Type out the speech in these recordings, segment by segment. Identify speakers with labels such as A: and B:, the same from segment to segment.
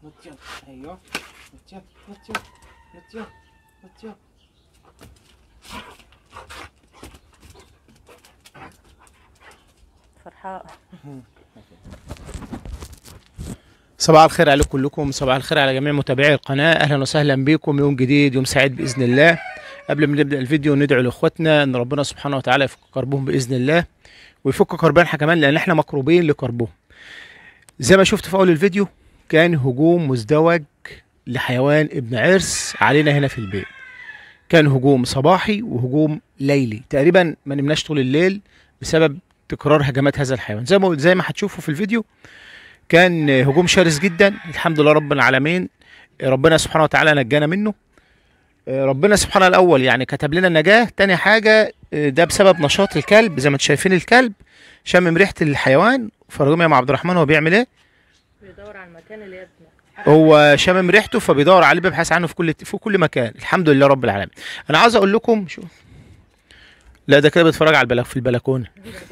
A: نط يلا ايوه نط يلا نط يلا نط يلا نط يلا
B: فرحاء
A: صباح الخير عليكم كلكم صباح الخير على جميع متابعي القناة أهلا وسهلا بكم يوم جديد يوم سعيد بإذن الله قبل ما نبدأ الفيديو ندعو لإخواتنا إن ربنا سبحانه وتعالى يفك كربهم بإذن الله ويفك كربانها كمان لأن إحنا مكروبين لكربهم زي ما شفت في أول الفيديو كان هجوم مزدوج لحيوان ابن عرس علينا هنا في البيت كان هجوم صباحي وهجوم ليلي تقريبا ما نمناش طول الليل بسبب تكرار هجمات هذا الحيوان زي ما زي ما هتشوفوا في الفيديو كان هجوم شرس جدا الحمد لله رب العالمين ربنا سبحانه وتعالى نجانا منه ربنا سبحانه الاول يعني كتب لنا النجاه تاني حاجه ده بسبب نشاط الكلب زي ما انتم شايفين الكلب شمم ريحه الحيوان فرجوم يا ام عبد الرحمن هو بيعمل ايه
B: بيدور على المكان اللي يبنى
A: هو شمم ريحته فبيدور عليه بيبحث عنه في كل في كل مكان الحمد لله رب العالمين انا عاوز اقول لكم شو لا ده كده بيتفرج على البلك في البلكونه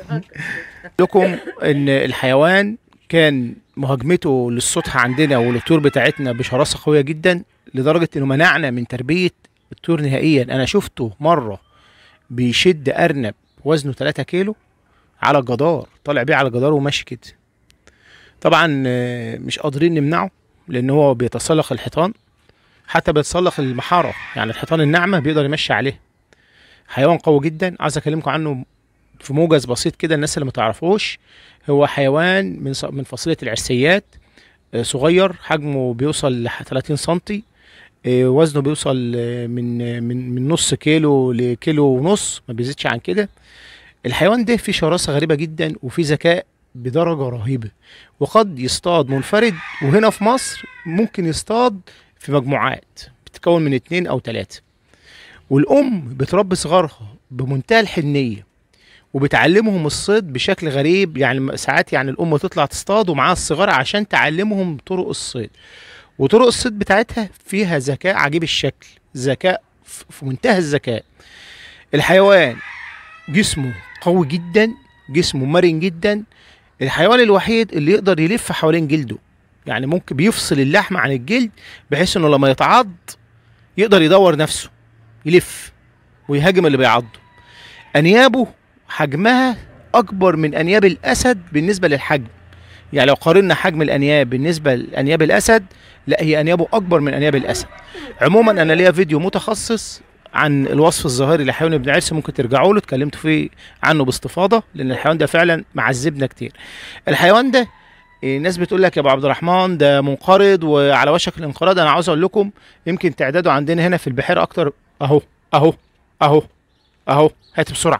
A: لكم ان الحيوان كان مهاجمته للسطح عندنا والطيور بتاعتنا بشراسه قويه جدا لدرجه انه منعنا من تربيه الطيور نهائيا انا شفته مره بيشد ارنب وزنه 3 كيلو على الجدار طالع بيه على الجدار وماشي كده طبعا آه، مش قادرين نمنعه لان هو بيتسلق الحيطان حتى بيتسلق المحاره يعني الحيطان الناعمه بيقدر يمشي عليه حيوان قوي جدا عايز اكلمكم عنه في موجز بسيط كده الناس اللي ما تعرفوش هو حيوان من ص- من فصيله العرسيات آه، صغير حجمه بيوصل ل 30 سنتي آه، وزنه بيوصل آه، من آه، من من نص كيلو لكيلو ونص ما بيزيدش عن كده الحيوان ده فيه شراسه غريبه جدا وفيه ذكاء بدرجه رهيبه وقد يصطاد منفرد وهنا في مصر ممكن يصطاد في مجموعات بتتكون من اتنين او تلاتة والام بتربي صغارها بمنتهى الحنيه وبتعلمهم الصيد بشكل غريب يعني ساعات يعني الام تطلع تصطاد ومعاها الصغار عشان تعلمهم طرق الصيد وطرق الصيد بتاعتها فيها ذكاء عجيب الشكل ذكاء ف- في منتهى الذكاء الحيوان جسمه قوي جدا جسمه مرن جدا الحيوان الوحيد اللي يقدر يلف حوالين جلده يعني ممكن بيفصل اللحم عن الجلد بحيث انه لما يتعض يقدر يدور نفسه يلف ويهاجم اللي بيعضه انيابه حجمها اكبر من انياب الاسد بالنسبه للحجم يعني لو قارنا حجم الانياب بالنسبه لانياب الاسد لا هي انيابه اكبر من انياب الاسد عموما انا ليا فيديو متخصص عن الوصف الظاهري لحيوان ابن عرس ممكن ترجعوا له اتكلمت فيه عنه باستفاضه لان الحيوان ده فعلا معذبنا كتير الحيوان ده إيه، الناس بتقول لك يا ابو عبد الرحمن ده منقرض وعلى وشك الانقراض انا عاوز اقول لكم يمكن تعداده عندنا هنا في البحيره اكتر اهو اهو اهو اهو هات بسرعه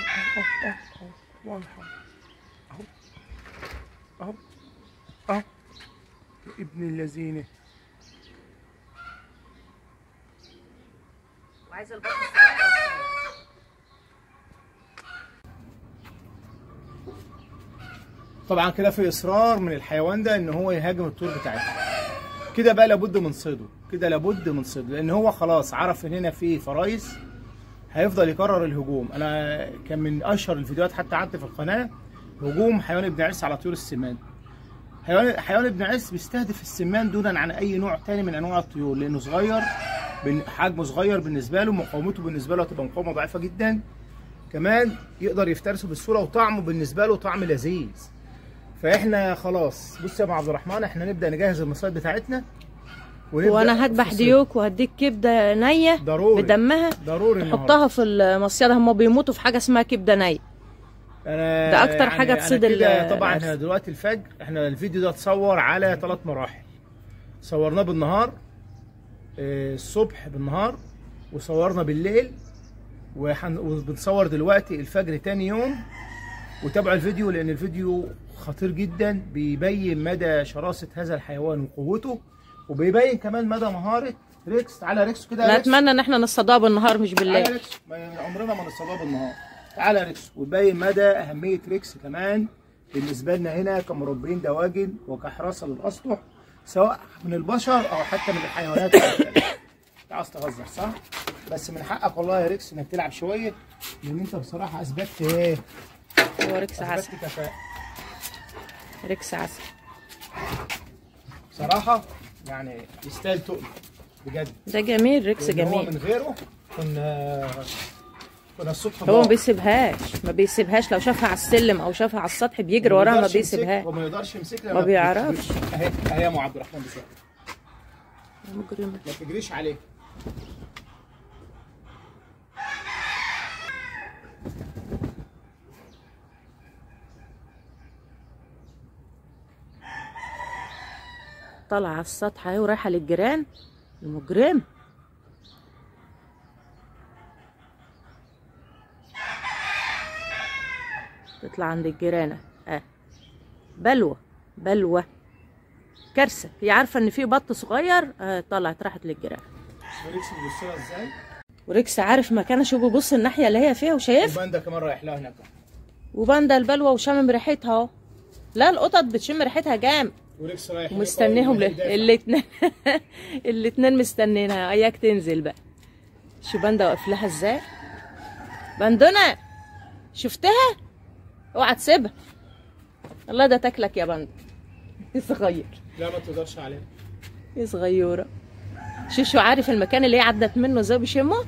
A: اهو اهو ابن الذين
B: وعايزه البط
A: طبعا كده في اصرار من الحيوان ده ان هو يهاجم الطيور بتاعتنا كده بقى لابد من صيده كده لابد من صيده لان هو خلاص عرف ان هنا في فرايس هيفضل يكرر الهجوم انا كان من اشهر الفيديوهات حتى عندي في القناه هجوم حيوان ابن عرس على طيور السمان حيوان حيوان ابن عرس بيستهدف السمان دونا عن اي نوع تاني من انواع الطيور لانه صغير بن- حجمه صغير بالنسبه له مقاومته بالنسبه له هتبقى مقاومه ضعيفه جدا كمان يقدر يفترسه بسهوله وطعمه بالنسبه له طعم لذيذ فاحنا خلاص بص يا ابو عبد الرحمن احنا نبدا نجهز المصايد بتاعتنا ونبدأ
B: وانا هذبح
A: في الصيد.
B: ديوك وهديك كبده نيه
A: ضروري
B: بدمها
A: ضروري النهاردة.
B: تحطها في المصيده هم بيموتوا في حاجه اسمها كبده نيه
A: انا
B: ده أكتر
A: يعني
B: حاجة
A: أنا
B: تصيد
A: كده
B: ال-
A: طبعا
B: العرس.
A: احنا دلوقتي الفجر احنا الفيديو ده اتصور على ثلاث مراحل صورناه بالنهار آه، الصبح بالنهار وصورنا بالليل وحن- وبنصور دلوقتي الفجر تاني يوم وتابعوا الفيديو لان الفيديو خطير جدا بيبين مدى شراسة هذا الحيوان وقوته وبيبين كمان مدى مهارة ريكس تعالى ريكس كده يا
B: انا
A: ريكس.
B: اتمنى ان احنا نصطادها بالنهار مش
A: تعالى يا
B: بالليل
A: ريكس ما- عمرنا ما نصطادها بالنهار تعالى يا ريكس وتبين مدى اهميه ريكس كمان بالنسبه لنا هنا كمربين دواجن وكحراسه للاسطح سواء من البشر او حتى من الحيوانات المختلفة. انت عاوز تهزر صح؟ بس من حقك والله يا ريكس انك تلعب شويه لان انت بصراحه اثبتت ايه؟
B: هو ريكس عسل
A: اثبتت كفاءه
B: ريكس عسل
A: بصراحه يعني يستاهل تقل بجد
B: ده جميل ريكس
A: لأن هو
B: جميل
A: من غيره كنا كنا الصبح
B: هو ما بيسيبهاش ما بيسيبهاش لو شافها على السلم او شافها على السطح بيجري وراها ما بيسيبهاش
A: وما يقدرش يمسكها
B: ما بيعرفش.
A: اهي اهي يا ام عبد الرحمن بسرعه
B: مجرمة.
A: ما تجريش عليه
B: طالعه على السطح اهي ورايحه للجيران المجرم تطلع عند الجيرانة اه بلوى بلوى كارثة هي عارفة ان في بط صغير آه طلعت راحت للجيران
A: وريكس بيبص لها ازاي
B: وريكس عارف مكانها شو بيبص الناحية اللي هي فيها وشايف
A: وباندا كمان رايح لها هناك
B: وباندا البلوى وشامم ريحتها اهو لا القطط بتشم ريحتها جامد
A: وريكس رايح هناك
B: ومستنيهم
A: أول ما
B: ل...
A: يدافع.
B: الاتنين الاتنين مستنينها اياك تنزل بقى شو باندا واقف لها ازاي بندونه شفتها اوعى تسيبها الله ده تاكلك يا باندا صغير
A: لا ما تقدرش عليه
B: يا صغيره شوشو عارف المكان اللي هي عدت منه ازاي بيشمه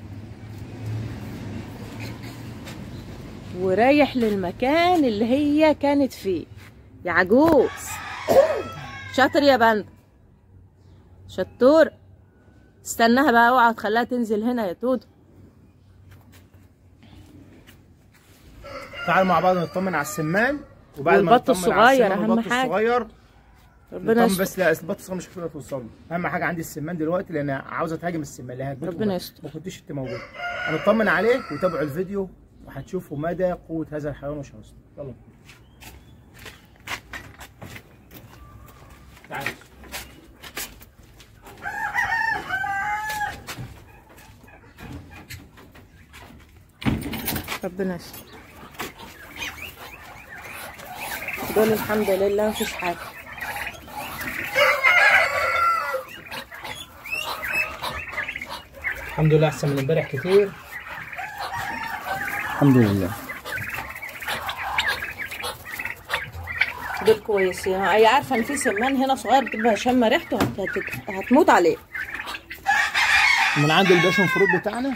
B: ورايح للمكان اللي هي كانت فيه يا عجوز شاطر يا بند شطور استناها بقى اوعى تخليها تنزل هنا يا تودو
A: تعالوا مع بعض نطمن على السمان وبعد ما
B: والبط
A: نطمن على
B: الصغير
A: السمان
B: أهم
A: والبط
B: حاجة.
A: الصغير
B: ربنا
A: نطمن
B: يستر
A: بس لا البط الصغير مش هتقدر توصل له اهم حاجه عندي السمان دلوقتي لان عاوزه تهاجم السمان اللي هتجيبه
B: ربنا
A: بس.
B: يستر.
A: ما كنتش انت موجود هنطمن عليه وتابعوا الفيديو وهتشوفوا مدى قوه هذا الحيوان وشراسته يلا تعال
B: ربنا يستر دول الحمد لله مفيش حاجه
A: الحمد لله احسن من امبارح كتير الحمد لله
B: دول كويسين هي عارفه ان في سمان هنا صغير بتبقى شامه ريحته هت- هت- هتموت عليه
A: من عند الباشا المفروض بتاعنا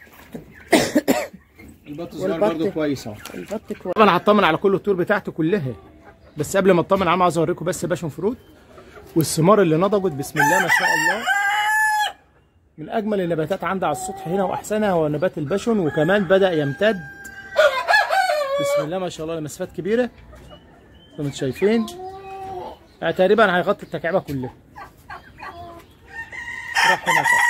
A: البط الصغير
B: والبط-
A: برضه كويس اهو
B: البط كويس
A: طبعا هطمن على كل الطيور بتاعته كلها بس قبل ما اطمن عليهم عاوز اوريكم بس باشا فروت والثمار اللي نضجت بسم الله ما شاء الله من اجمل النباتات عندي على السطح هنا واحسنها هو نبات الباشون وكمان بدا يمتد بسم الله ما شاء الله لمسافات كبيره زي ما انتم شايفين يعني تقريبا هيغطي التكعيبه كلها راح هنا كده.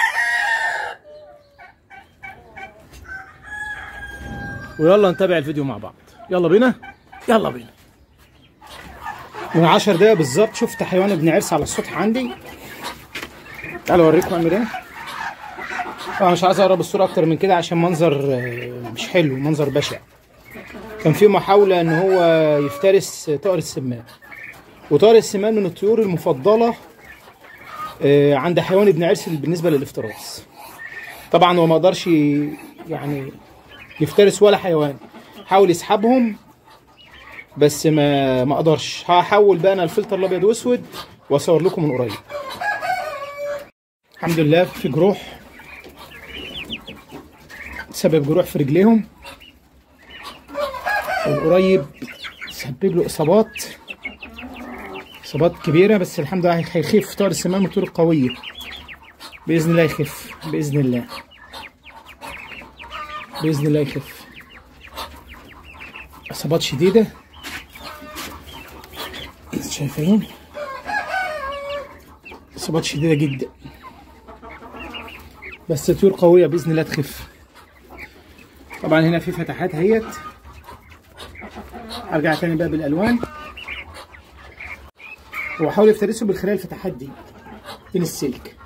A: ويلا نتابع الفيديو مع بعض يلا بينا يلا بينا من 10 دقايق بالظبط شفت حيوان ابن عرس على السطح عندي تعالوا اوريكم اعمل ايه طبعا مش عايز اقرب الصوره اكتر من كده عشان منظر آه، مش حلو منظر بشع كان في محاوله ان هو يفترس طائر السمان وطائر السمان من الطيور المفضله آه، عند حيوان ابن عرس بالنسبه للافتراس طبعا هو ما قدرش ي- يعني يفترس ولا حيوان حاول يسحبهم بس ما ما قدرش هحول بقى انا الفلتر الابيض واسود واصور لكم من قريب الحمد لله في جروح سبب جروح في رجليهم والقريب سبب له اصابات اصابات كبيره بس الحمد لله هيخف طائر السمان من الطيور القويه باذن الله يخف باذن الله باذن الله يخف اصابات شديده انتوا شايفين اصابات شديده جدا بس طيور قويه باذن الله تخف طبعا هنا في فتحات اهيت ارجع تاني بقى بالالوان واحاول يفترسه من خلال الفتحات دي بين السلك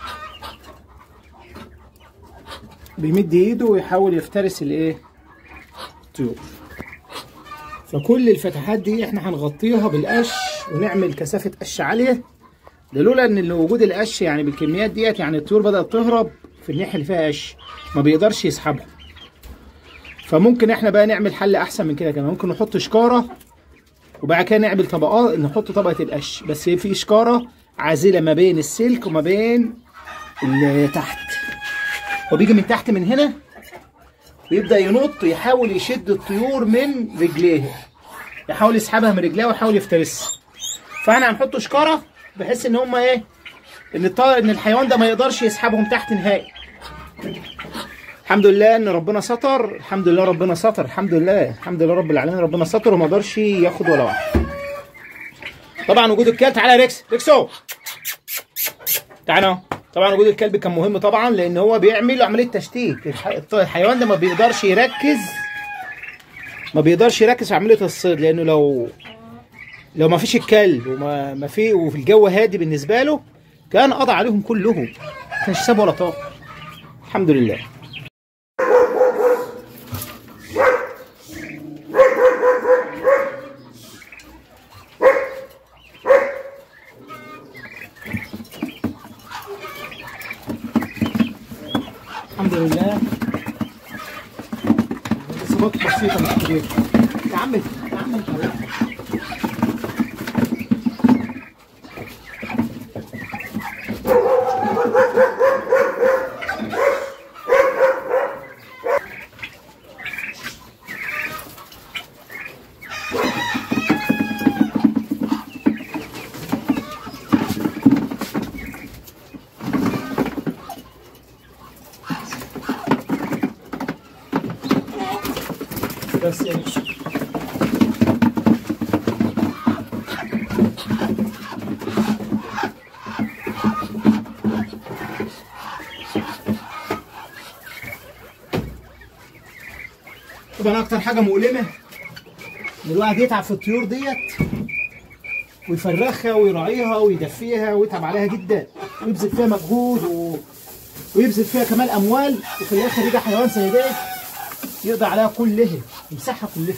A: بيمد ايده ويحاول يفترس الايه الطيور فكل الفتحات دي احنا هنغطيها بالقش ونعمل كثافه قش عاليه ده لولا ان اللي وجود القش يعني بالكميات ديت يعني الطيور بدات تهرب في الناحيه اللي فيها قش ما بيقدرش يسحبها فممكن احنا بقى نعمل حل احسن من كده كمان ممكن نحط شكاره وبعد كده نعمل طبقات نحط طبقه القش بس في شكاره عازله ما بين السلك وما بين اللي تحت وبيجي من تحت من هنا ويبدا ينط يحاول يشد الطيور من رجليه يحاول يسحبها من رجليها ويحاول يفترسها فاحنا هنحط شكاره بحيث ان هم ايه ان الطائر ان الحيوان ده ما يقدرش يسحبهم تحت نهائي الحمد لله ان ربنا ستر الحمد لله ربنا ستر الحمد لله الحمد لله رب العالمين ربنا ستر وما قدرش ياخد ولا واحد طبعا وجود الكلب تعالى يا ريكس ريكسو تعالى اهو. طبعا وجود الكلب كان مهم طبعا لان هو بيعمل عمليه تشتيت الح- الحيوان ده ما بيقدرش يركز ما بيقدرش يركز في عمليه الصيد لانه لو لو ما فيش الكلب وما ما في وفي الجو هادي بالنسبه له كان قضى عليهم كلهم ما كانش ساب ولا طاق الحمد لله الحمد لله اصابات بسيطه مش كبيره يا عم يا عم انت بس يعني طبعا اكتر حاجه مؤلمه ان الواحد يتعب في الطيور ديت ويفرخها ويراعيها ويدفيها ويتعب عليها جدا ويبذل فيها مجهود و... ويبذل فيها كمان اموال وفي الاخر يجي حيوان زي ده يقضي عليها كلها يمسحها كلها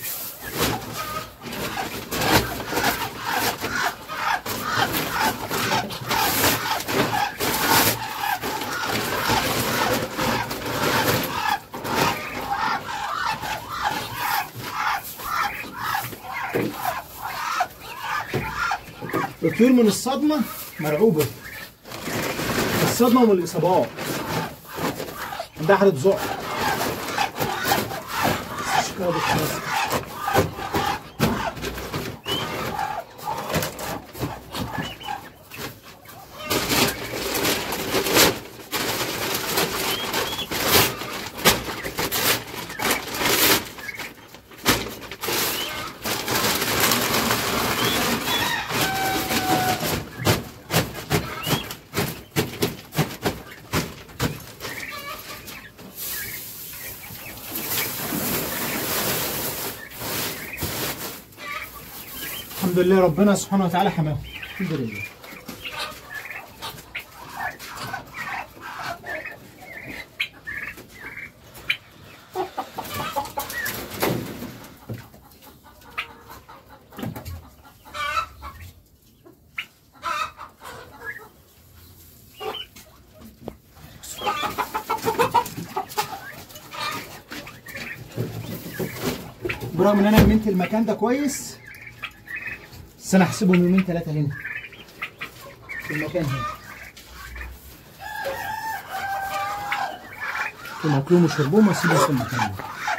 A: الطيور من الصدمة مرعوبة الصدمة ومن الإصابات عندها حالة ذعر الشكارة بالخلاص. الحمد لله ربنا سبحانه وتعالى حماهم الحمد لله برغم ان انا امنت المكان ده كويس بس انا هحسبهم يومين ثلاثه هنا في المكان هنا في اكلهم وشربهم واسيبهم في المكان ده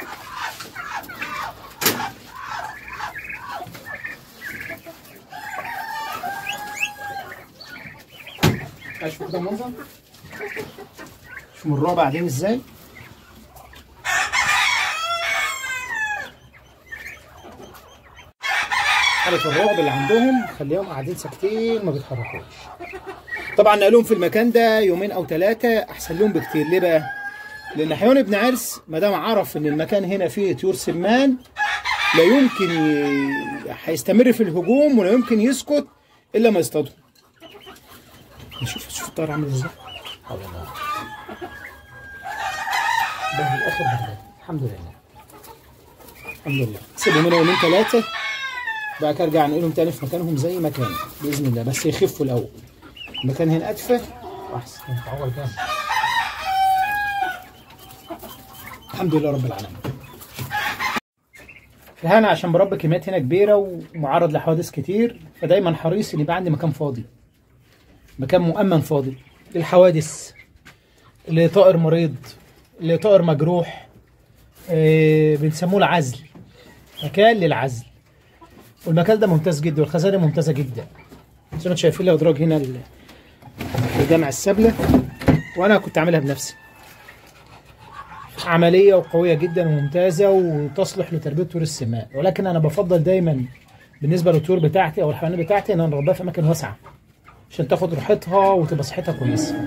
A: اشوف كده المنظر شوف من الرعب قاعدين ازاي حالة الرعب اللي عندهم خليهم قاعدين ساكتين ما بيتحركوش طبعا نقلهم في المكان ده يومين او ثلاثة احسن لهم بكتير ليه بقى؟ لان حيوان ابن عرس ما دام عرف ان المكان هنا فيه طيور سمان لا يمكن ي... هيستمر في الهجوم ولا يمكن يسكت الا ما يصطادهم نشوف شوف الطائر عامل ازاي حول الله ده في الاخر بردان الحمد لله الحمد لله سيبهم هنا يومين ثلاثة بقى كده ارجع نقلهم تاني في مكانهم زي ما كانوا باذن الله بس يخفوا الاول المكان هنا ادفى واحسن نتعوض كام الحمد لله رب العالمين هنا عشان بربي كميات هنا كبيره ومعرض لحوادث كتير فدايما حريص ان يبقى عندي مكان فاضي مكان مؤمن فاضي للحوادث لطائر مريض لطائر مجروح آه، بنسموه العزل مكان للعزل والمكان ده ممتاز جدا والخزانه ممتازه جدا زي ما انتم شايفين الادراج هنا ال- الجامع السبله وانا كنت عاملها بنفسي عمليه وقويه جدا وممتازه وتصلح لتربيه طيور السماء ولكن انا بفضل دايما بالنسبه للطيور بتاعتي او الحيوانات بتاعتي ان انا اربيها في اماكن واسعه عشان تاخد راحتها وتبقى صحتها كويسه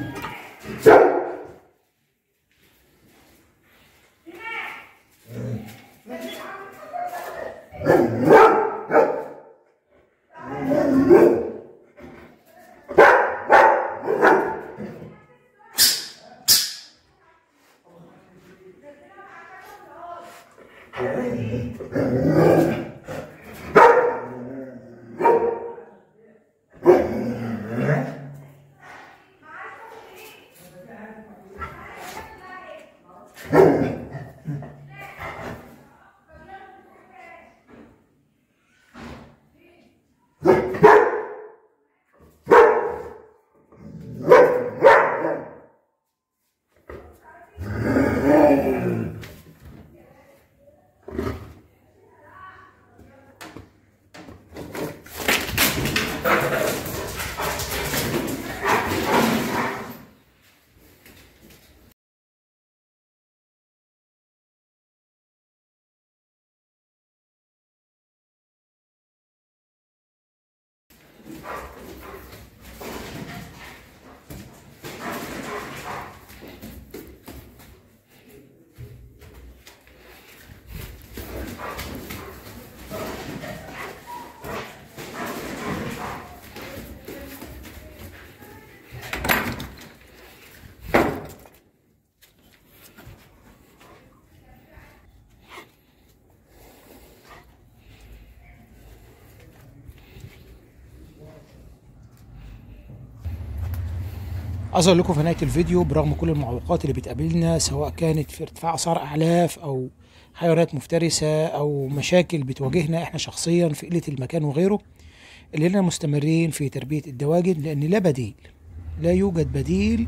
A: عايز اقول لكم في نهايه الفيديو برغم كل المعوقات اللي بتقابلنا سواء كانت في ارتفاع اسعار اعلاف او حيوانات مفترسه او مشاكل بتواجهنا احنا شخصيا في قله المكان وغيره اللي لنا مستمرين في تربيه الدواجن لان لا بديل لا يوجد بديل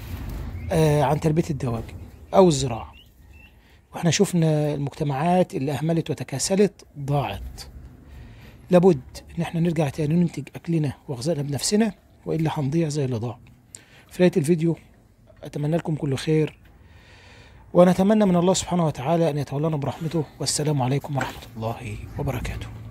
A: آه عن تربيه الدواجن او الزراعه واحنا شفنا المجتمعات اللي اهملت وتكاسلت ضاعت لابد ان احنا نرجع تاني ننتج اكلنا وغذائنا بنفسنا والا هنضيع زي اللي ضاع في نهايه الفيديو اتمنى لكم كل خير ونتمنى من الله سبحانه وتعالى ان يتولانا برحمته والسلام عليكم ورحمه الله وبركاته